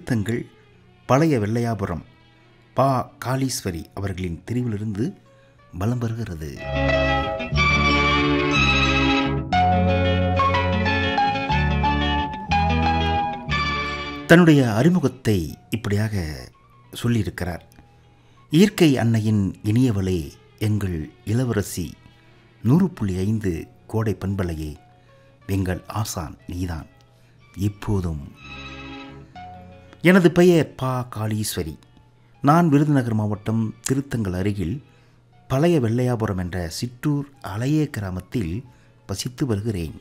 திருத்தங்கள் பழைய வெள்ளையாபுரம் பா காளீஸ்வரி அவர்களின் தெரிவிலிருந்து பலம் பெறுகிறது தன்னுடைய அறிமுகத்தை இப்படியாக சொல்லியிருக்கிறார் இயற்கை அன்னையின் இனியவளே எங்கள் இளவரசி நூறு புள்ளி ஐந்து கோடை பண்பலையே எங்கள் ஆசான் நீதான் இப்போதும் எனது பெயர் பா காளீஸ்வரி நான் விருதுநகர் மாவட்டம் திருத்தங்கல் அருகில் பழைய வெள்ளையாபுரம் என்ற சிற்றூர் அலையே கிராமத்தில் வசித்து வருகிறேன்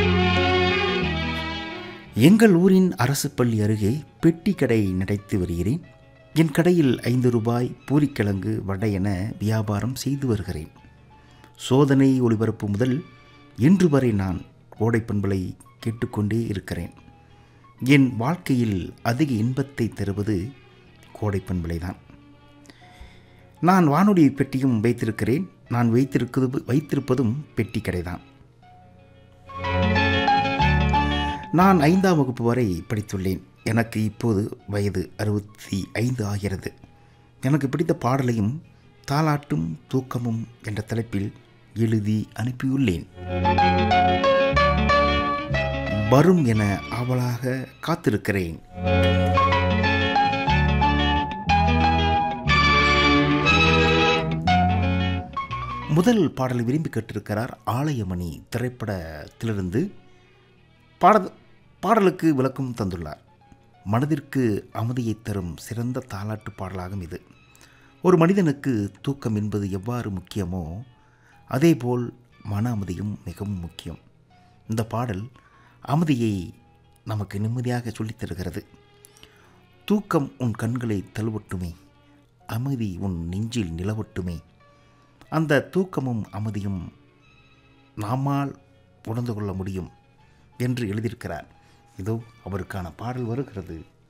எங்கள் ஊரின் அரசு பள்ளி அருகே பெட்டி கடை நடத்தி வருகிறேன் என் கடையில் ஐந்து ரூபாய் பூரிக்கிழங்கு வடை என வியாபாரம் செய்து வருகிறேன் சோதனை ஒளிபரப்பு முதல் இன்று வரை நான் கோடை பண்பலை கேட்டுக்கொண்டே இருக்கிறேன் என் வாழ்க்கையில் அதிக இன்பத்தை தருவது கோடை பண்பலைதான் நான் வானொலி பெட்டியும் வைத்திருக்கிறேன் நான் வைத்திருக்கிறது வைத்திருப்பதும் பெட்டி கடைதான் நான் ஐந்தாம் வகுப்பு வரை படித்துள்ளேன் எனக்கு இப்போது வயது அறுபத்தி ஐந்து ஆகிறது எனக்கு பிடித்த பாடலையும் தாலாட்டும் தூக்கமும் என்ற தலைப்பில் எழுதி அனுப்பியுள்ளேன் வரும் என ஆவலாக காத்திருக்கிறேன் முதல் பாடலை விரும்பி கேட்டிருக்கிறார் ஆலயமணி திரைப்படத்திலிருந்து பாட பாடலுக்கு விளக்கம் தந்துள்ளார் மனதிற்கு அமைதியை தரும் சிறந்த தாலாட்டு பாடலாகும் இது ஒரு மனிதனுக்கு தூக்கம் என்பது எவ்வாறு முக்கியமோ அதேபோல் மன அமைதியும் மிகவும் முக்கியம் இந்த பாடல் அமைதியை நமக்கு நிம்மதியாக சொல்லித் தருகிறது தூக்கம் உன் கண்களை தழுவட்டுமே அமைதி உன் நெஞ்சில் நிலவட்டுமே அந்த தூக்கமும் அமைதியும் நாமால் உணர்ந்து கொள்ள முடியும் என்று எழுதியிருக்கிறார் இதோ அவருக்கான பாடல் வருகிறது